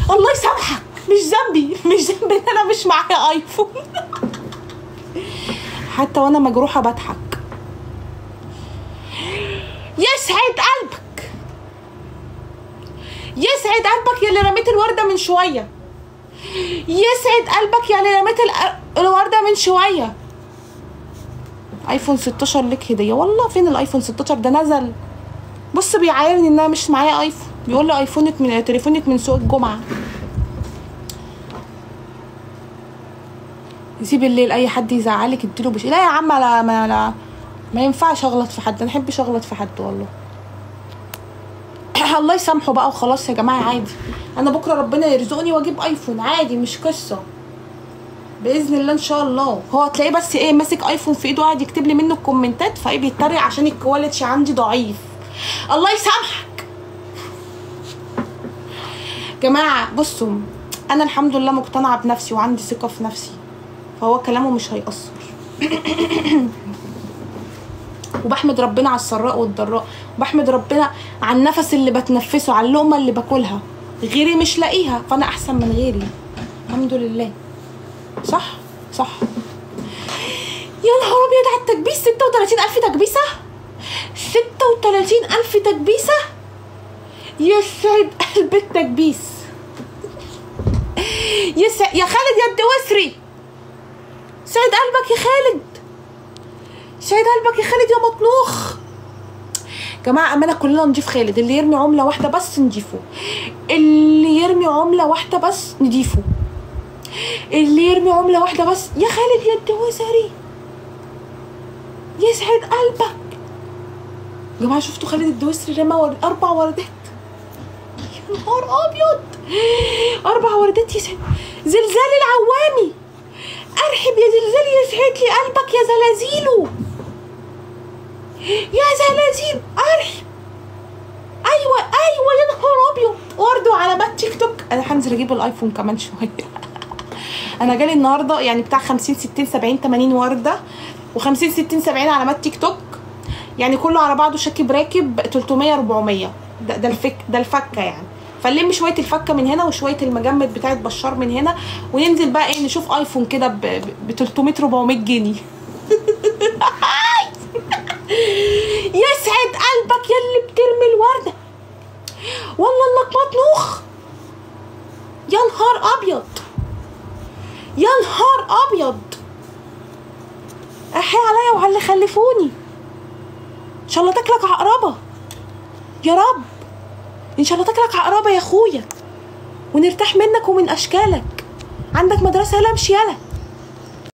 الله يسامحك مش ذنبي مش ذنبي ان انا مش معايا ايفون حتى وانا مجروحه بضحك يسعد قلبك يسعد قلبك يا اللي رميت الورده من شويه يسعد قلبك يا اللي رميت الأ- الورده من شويه ايفون 16 لك هديه والله فين الايفون 16 ده نزل بص بيعايرني ان انا مش معايا ايفون بيقول لي ايفونك من تليفونك من سوق الجمعه سيب الليل اي حد يزعلك اديله بش لا يا عم لا ما لا ما ينفعش اغلط في حد انا احبش اغلط في حد والله الله يسامحه بقى وخلاص يا جماعه عادي انا بكره ربنا يرزقني واجيب ايفون عادي مش قصه باذن الله ان شاء الله هو تلاقيه بس ايه ماسك ايفون في ايده قاعد يكتب لي منه الكومنتات فايه بيتريق عشان الكواليتي عندي ضعيف الله يسامحك جماعه بصوا انا الحمد لله مقتنعه بنفسي وعندي ثقه في نفسي فهو كلامه مش هيأثر وبحمد ربنا على السراء والضراء وبحمد ربنا على النفس اللي بتنفسه على اللقمه اللي باكلها غيري مش لاقيها فانا احسن من غيري الحمد لله صح صح يا نهار ابيض على التكبيس 36000 تكبيسه 36000 تكبيسه يسعد قلب التكبيس يسعد يا خالد يا الدوسري سعد قلبك يا خالد سعد قلبك يا خالد يا مطنوخ جماعة أمانة كلنا نضيف خالد اللي يرمي عملة واحدة بس نضيفه اللي يرمي عملة واحدة بس نضيفه اللي يرمي عملة واحدة بس يا خالد يا الدوسري يسعد قلبك يا جماعة شفتوا خالد الدوسري رمى ور... أربع وردات يا نهار أبيض أربع وردات يسعد زلزال العوامي ارحب يا زلزال يسعد لي قلبك يا زلازيلو يا زلازيل ارحب ايوه ايوه يا نهار ابيض ورد وعلامات تيك توك انا هنزل اجيب الايفون كمان شويه انا جالي النهارده يعني بتاع 50 60 70 80 ورده و50 60 70 علامات تيك توك يعني كله على بعضه شاكب راكب 300 400 ده ده الفك ده الفكه يعني فنلم شويه الفكه من هنا وشويه المجمد بتاعت بشار من هنا وننزل بقى ايه نشوف ايفون كده ب 300 400 جنيه يسعد قلبك يا اللي بترمي الورده والله انك مطنوخ يا نهار ابيض يا نهار ابيض احي عليا وعلى اللي خلفوني ان شاء الله تاكلك عقربه يا رب ان شاء الله تاكلك عقربه يا اخويا ونرتاح منك ومن اشكالك عندك مدرسه يلا امشي يلا